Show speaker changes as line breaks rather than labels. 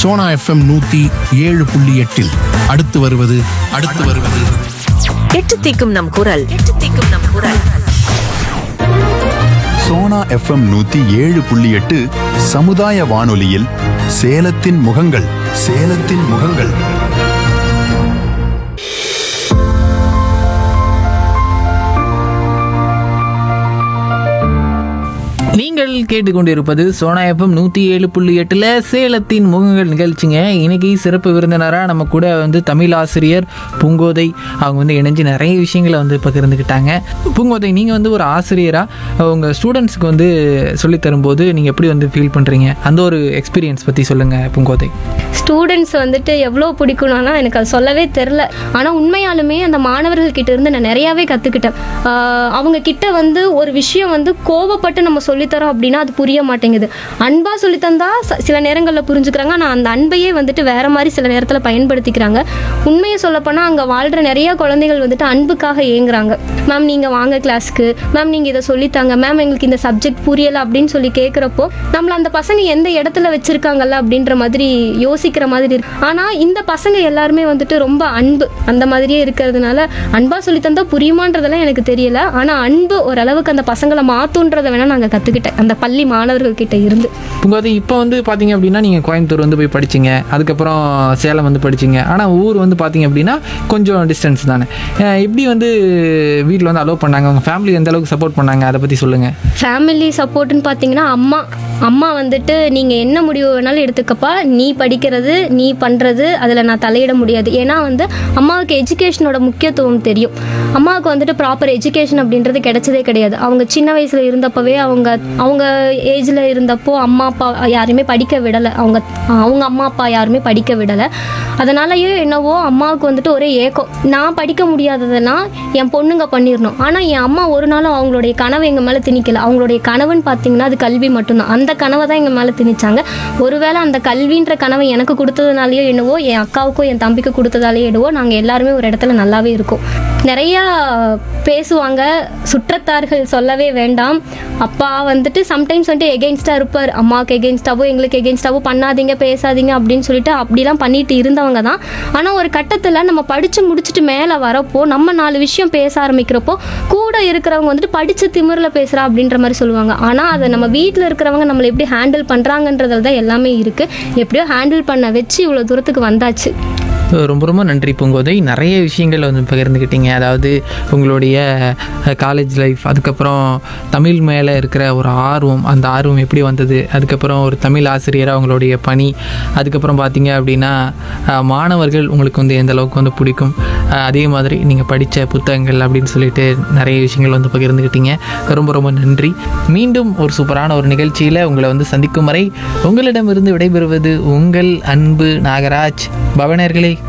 Sona FM நூத்தி ஏழு புள்ளி எட்டில் அடுத்து வருவது அடுத்து வருவது
எட்டு திக்கும் நம் குரல் எட்டு திக்கும் நம் குரல்
சோனா எஃப்எம் நூத்தி ஏழு புள்ளி எட்டு சமுதாய வானொலியில் சேலத்தின் முகங்கள் சேலத்தின் முகங்கள்
நீங்கள் கேட்டுக்கொண்டிருப்பது சோனா எஃப்எம் நூற்றி ஏழு புள்ளி எட்டில் சேலத்தின் முகங்கள் நிகழ்ச்சிங்க இன்னைக்கு சிறப்பு விருந்தினராக நம்ம கூட வந்து தமிழ் ஆசிரியர் பூங்கோதை அவங்க வந்து இணைஞ்சு நிறைய விஷயங்களை வந்து பகிர்ந்துக்கிட்டாங்க பூங்கோதை நீங்கள் வந்து ஒரு ஆசிரியராக உங்கள் ஸ்டூடெண்ட்ஸ்க்கு வந்து சொல்லித் தரும்போது நீங்கள் எப்படி வந்து ஃபீல் பண்ணுறீங்க அந்த ஒரு எக்ஸ்பீரியன்ஸ் பற்றி சொல்லுங்கள் பூங்கோதை
ஸ்டூடெண்ட்ஸ் வந்துட்டு எவ்வளோ பிடிக்கணும்னா எனக்கு அது சொல்லவே தெரில ஆனால் உண்மையாலுமே அந்த மாணவர்கள் கிட்ட இருந்து நான் நிறையாவே கற்றுக்கிட்டேன் அவங்க கிட்ட வந்து ஒரு விஷயம் வந்து கோவப்பட்டு நம்ம சொல்லித்தரோம் அப்படின்னா அது புரிய மாட்டேங்குது அன்பாக சொல்லித்தந்தா ச- சில நேரங்களில் புரிஞ்சுக்கிறாங்க ஆனால் அந்த அன்பையே வந்துட்டு வேற மாதிரி சில நேரத்தில் பயன்படுத்திக்கிறாங்க உண்மையை சொல்லப்போனால் அங்கே வாழ்கிற நிறைய குழந்தைகள் வந்துட்டு அன்புக்காக ஏங்குறாங்க மேம் நீங்கள் வாங்க கிளாஸ்க்கு மேம் நீங்கள் இதை சொல்லித்தாங்க மேம் எங்களுக்கு இந்த சப்ஜெக்ட் புரியலை அப்படின்னு சொல்லி கேட்குறப்போ நம்மள அந்த பசங்க எந்த இடத்துல வச்சிருக்காங்கல்ல அப்படின்ற மாதிரி யோசிக்கிற மாதிரி இருக்கு ஆனால் இந்த பசங்க எல்லாருமே வந்துட்டு ரொம்ப அன்பு அந்த மாதிரியே இருக்கிறதுனால அன்பா சொல்லி தந்தா புரியுமான்றதெல்லாம் எனக்கு தெரியல ஆனால் அன்பு ஓரளவுக்கு அந்த பசங்களை மாத்துன்றதை வேணா நாங்கள் கற்றுக்கிட்டேன் அந்த பள்ளி மாணவர்கள் கிட்ட இருந்து
பூங்கோதை இப்போ வந்து பார்த்தீங்க அப்படின்னா நீங்கள் கோயம்புத்தூர் வந்து போய் படிச்சீங்க அதுக்கப்புறம் சேலம் வந்து படிச்சீங்க ஆனால் ஊர் வந்து பார்த்தீங்க அப்படின்னா கொஞ்சம் டிஸ்டன்ஸ் தானே அஹ் எப்படி வந்து வீட்டில் வந்து அலோவ் பண்ணாங்க உங்கள் ஃபேமிலி எந்த அளவுக்கு சப்போர்ட் பண்ணாங்க அதை பற்றி சொல்லுங்கள்
ஃபேமிலி சப்போர்ட்னு பார்த்தீங்கன்னா அம்மா அம்மா வந்துட்டு நீங்கள் என்ன முடிவு வேணாலும் எடுத்துக்கப்பா நீ படிக்கிறது நீ பண்ணுறது அதில் நான் தலையிட முடியாது ஏன்னா வந்து அம்மாவுக்கு எஜுகேஷனோட முக்கியத்துவம் தெரியும் அம்மாவுக்கு வந்துட்டு ப்ராப்பர் எஜுகேஷன் அப்படின்றது கிடைச்சதே கிடையாது அவங்க சின்ன வயசில் இருந்தப்பவே அவங்க அவங்க ஏஜில் இருந்தப்போ அம்மா அப்பா யாருமே படிக்க விடலை அவங்க அவங்க அம்மா அப்பா யாருமே படிக்க விடலை அதனாலயே என்னவோ அம்மாவுக்கு வந்துட்டு ஒரே ஏக்கம் நான் படிக்க முடியாததெல்லாம் என் பொண்ணுங்க பண்ணிடணும் ஆனால் என் அம்மா ஒரு நாளும் அவங்களுடைய கனவை எங்கள் மேலே திணிக்கல அவங்களுடைய கனவுன்னு பார்த்தீங்கன்னா அது கல்வி மட்டும்தான் அந்த கனவை தான் எங்கள் மேலே திணிச்சாங்க ஒருவேளை அந்த கல்வின்ற கனவை எனக்கு கொடுத்ததுனாலயோ என்னவோ என் அக்காவுக்கோ என் தம்பிக்கு கொடுத்ததாலேயோ என்னவோ நாங்கள் எல்லாருமே ஒரு இடத்துல நல்லாவே இருக்கோம் நிறையா பேசுவாங்க சுற்றத்தார்கள் சொல்லவே வேண்டாம் அப்பா வந்துட்டு சம்டைம்ஸ் வந்துட்டு எகெயின்ஸ்டாக இருப்பார் அம்மாவுக்கு எகெயின்ஸ்டாவோ எங்களுக்கு எகெயின்ஸ்டாவோ பண்ணாதீங்க பேசாதீங்க அப்படின்னு சொல்லிட்டு அப்படிலாம் பண்ணிட்டு இருந்தவங்க தான் ஆனால் ஒரு கட்டத்தில் நம்ம படித்து முடிச்சுட்டு மேலே வரப்போ நம்ம நாலு விஷயம் பேச ஆரம்பிக்கிறப்போ கூட இருக்கிறவங்க வந்துட்டு படித்து திமிரில் பேசுகிறா அப்படின்ற மாதிரி சொல்லுவாங்க ஆனால் அதை நம்ம வீட்டில் இருக்கிறவங்க நம்மளை எப்படி ஹேண்டில் பண்ணுறாங்கன்றதுல தான் எல்லாமே இருக்குது எப்படியோ ஹேண்டில் பண்ண வச்சு இவ்வளோ தூரத்துக்கு வந்தாச்சு
ரொம்ப ரொம்ப நன்றி பூங்கோதை நிறைய விஷயங்கள் வந்து பகிர்ந்துக்கிட்டீங்க அதாவது உங்களுடைய காலேஜ் லைஃப் அதுக்கப்புறம் தமிழ் மேலே இருக்கிற ஒரு ஆர்வம் அந்த ஆர்வம் எப்படி வந்தது அதுக்கப்புறம் ஒரு தமிழ் ஆசிரியராக உங்களுடைய பணி அதுக்கப்புறம் பார்த்தீங்க அப்படின்னா அஹ், மாணவர்கள் உங்களுக்கு வந்து எந்த அளவுக்கு வந்து பிடிக்கும் அஹ், அதே மாதிரி நீங்கள் படித்த புத்தகங்கள் அப்படின்னு சொல்லிட்டு நிறைய விஷயங்கள் வந்து பகிர்ந்துக்கிட்டீங்க ரொம்ப ரொம்ப நன்றி மீண்டும் ஒரு சூப்பரான ஒரு நிகழ்ச்சியில் உங்களை வந்து சந்திக்கும் வரை உங்களிடமிருந்து விடைபெறுவது உங்கள் அன்பு நாகராஜ் பவனர்களே